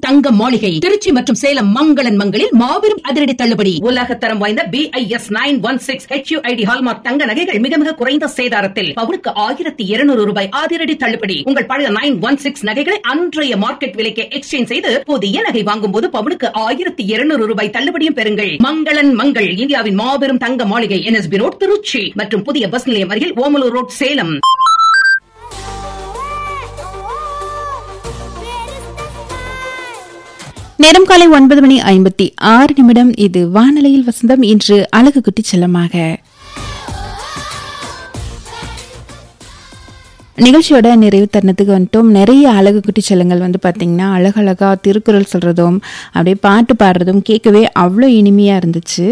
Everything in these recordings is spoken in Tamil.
தங்க மாளிகை திருச்சி மற்றும் சேலம் மங்களன் மங்களில் மாபெரும் அதிரடி தள்ளுபடி உலகத்தரம் வாய்ந்த B I S nine one six H ID hallmark தங்க நகைகள் மிக மிக குறைந்த சேதாரத்தில் பவுனுக்கு ஆயிரத்தி இருநூறு ரூபாய் அதிரடி தள்ளுபடி உங்கள் பழைய நைன் ஒன் சிக்ஸ் நகைகளை அன்றைய மார்க்கெட் விலைக்கு எக்ஸ்சேஞ்ச் செய்து புதிய நகை வாங்கும் போது பவுனுக்கு ஆயிரத்தி இருநூறு ரூபாய் தள்ளுபடியும் பெறுங்கள் மங்களன் மங்கள் இந்தியாவின் மாபெரும் தங்க மாளிகை என்எஸ்பி ரோட் திருச்சி மற்றும் புதிய பஸ் நிலையம் அருகில் ஓமலூர் ரோட் சேலம் நேரம் காலை ஒன்பது மணி ஐம்பத்தி ஆறு நிமிடம் இது வானலையில் வசந்தம் இன்று அழகு குட்டி செல்லமாக நிகழ்ச்சியோட நிறைவு தருணத்துக்கு வந்துட்டோம் நிறைய அழகு குட்டி செல்லங்கள் வந்து பார்த்தீங்கன்னா அழகழகா திருக்குறள் சொல்றதும் அப்படியே பாட்டு பாடுறதும் கேட்கவே அவ்வளோ இனிமையா இருந்துச்சு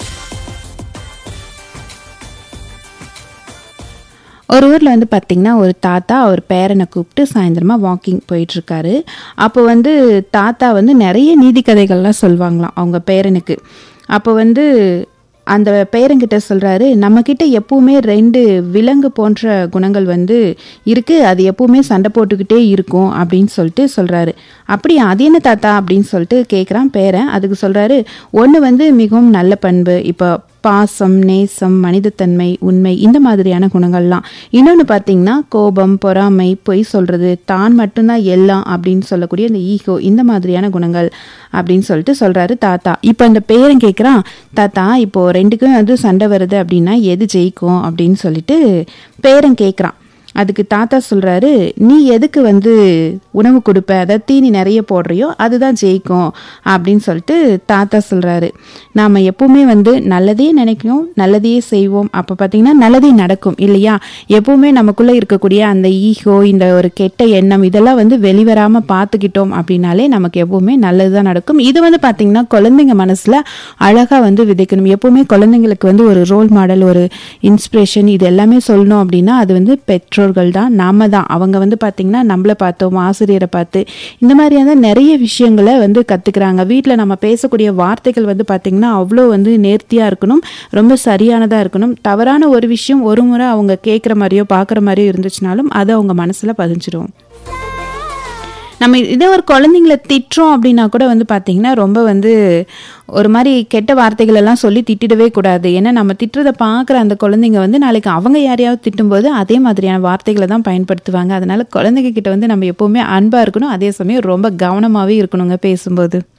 ஒரு ஊரில் வந்து பார்த்திங்கன்னா ஒரு தாத்தா அவர் பேரனை கூப்பிட்டு சாயந்தரமா வாக்கிங் போயிட்டுருக்காரு அப்போ வந்து தாத்தா வந்து நிறைய நீதி கதைகள்லாம் சொல்லுவாங்களாம் அவங்க பேரனுக்கு அப்போ வந்து அந்த பேரங்கிட்ட சொல்கிறாரு நம்மக்கிட்ட எப்பவுமே ரெண்டு விலங்கு போன்ற குணங்கள் வந்து இருக்குது அது எப்பவுமே சண்டை போட்டுக்கிட்டே இருக்கும் அப்படின்னு சொல்லிட்டு சொல்கிறாரு அப்படியா அது என்ன தாத்தா அப்படின்னு சொல்லிட்டு கேட்குறான் பேரன் அதுக்கு சொல்கிறாரு ஒன்று வந்து மிகவும் நல்ல பண்பு இப்போ பாசம் நேசம் மனிதத்தன்மை உண்மை இந்த மாதிரியான குணங்கள்லாம் இன்னொன்று பார்த்தீங்கன்னா கோபம் பொறாமை பொய் சொல்கிறது தான் மட்டும்தான் எல்லாம் அப்படின்னு சொல்லக்கூடிய இந்த ஈகோ இந்த மாதிரியான குணங்கள் அப்படின்னு சொல்லிட்டு சொல்கிறாரு தாத்தா இப்போ அந்த பேரன் கேட்குறான் தாத்தா இப்போ ரெண்டுக்கும் வந்து சண்டை வருது அப்படின்னா எது ஜெயிக்கும் அப்படின்னு சொல்லிட்டு பேரன் கேட்குறான் அதுக்கு தாத்தா சொல்கிறாரு நீ எதுக்கு வந்து உணவு கொடுப்ப அதாவது தீனி நிறைய போடுறியோ அதுதான் ஜெயிக்கும் அப்படின்னு சொல்லிட்டு தாத்தா சொல்கிறாரு நாம் எப்பவுமே வந்து நல்லதே நினைக்கணும் நல்லதையே செய்வோம் அப்போ பார்த்தீங்கன்னா நல்லதே நடக்கும் இல்லையா எப்பவுமே நமக்குள்ளே இருக்கக்கூடிய அந்த ஈகோ இந்த ஒரு கெட்ட எண்ணம் இதெல்லாம் வந்து வெளிவராமல் பார்த்துக்கிட்டோம் அப்படின்னாலே நமக்கு எப்பவுமே நல்லது தான் நடக்கும் இது வந்து பார்த்தீங்கன்னா குழந்தைங்க மனசில் அழகாக வந்து விதைக்கணும் எப்பவுமே குழந்தைங்களுக்கு வந்து ஒரு ரோல் மாடல் ஒரு இன்ஸ்பிரேஷன் இது எல்லாமே சொல்லணும் அப்படின்னா அது வந்து பெற்றோர்கள் தான் நாம தான் அவங்க வந்து பார்த்திங்கன்னா நம்மளை பார்த்தோம் ஆசிரியரை பார்த்து இந்த மாதிரியான நிறைய விஷயங்களை வந்து கற்றுக்குறாங்க வீட்டில் நம்ம பேசக்கூடிய வார்த்தைகள் வந்து பார்த்திங்கன்னா அவ்வளோ வந்து நேர்த்தியாக இருக்கணும் ரொம்ப சரியானதாக இருக்கணும் தவறான ஒரு விஷயம் ஒரு முறை அவங்க கேட்குற மாதிரியோ பார்க்குற மாதிரியோ இருந்துச்சுனாலும் அது அவங்க மனசில் பதிஞ்சிடும் நம்ம இதே ஒரு குழந்தைங்கள திட்டுறோம் அப்படின்னா கூட வந்து பார்த்தீங்கன்னா ரொம்ப வந்து ஒரு மாதிரி கெட்ட வார்த்தைகள் எல்லாம் சொல்லி திட்டிடவே கூடாது ஏன்னா நம்ம திட்டுறதை பார்க்குற அந்த குழந்தைங்க வந்து நாளைக்கு அவங்க யாரையாவது திட்டும்போது அதே மாதிரியான வார்த்தைகளை தான் பயன்படுத்துவாங்க அதனால குழந்தைங்க கிட்ட வந்து நம்ம எப்போவுமே அன்பாக இருக்கணும் அதே சமயம் ரொம்ப கவனமாகவே இருக்கணுங்க பேசும்போது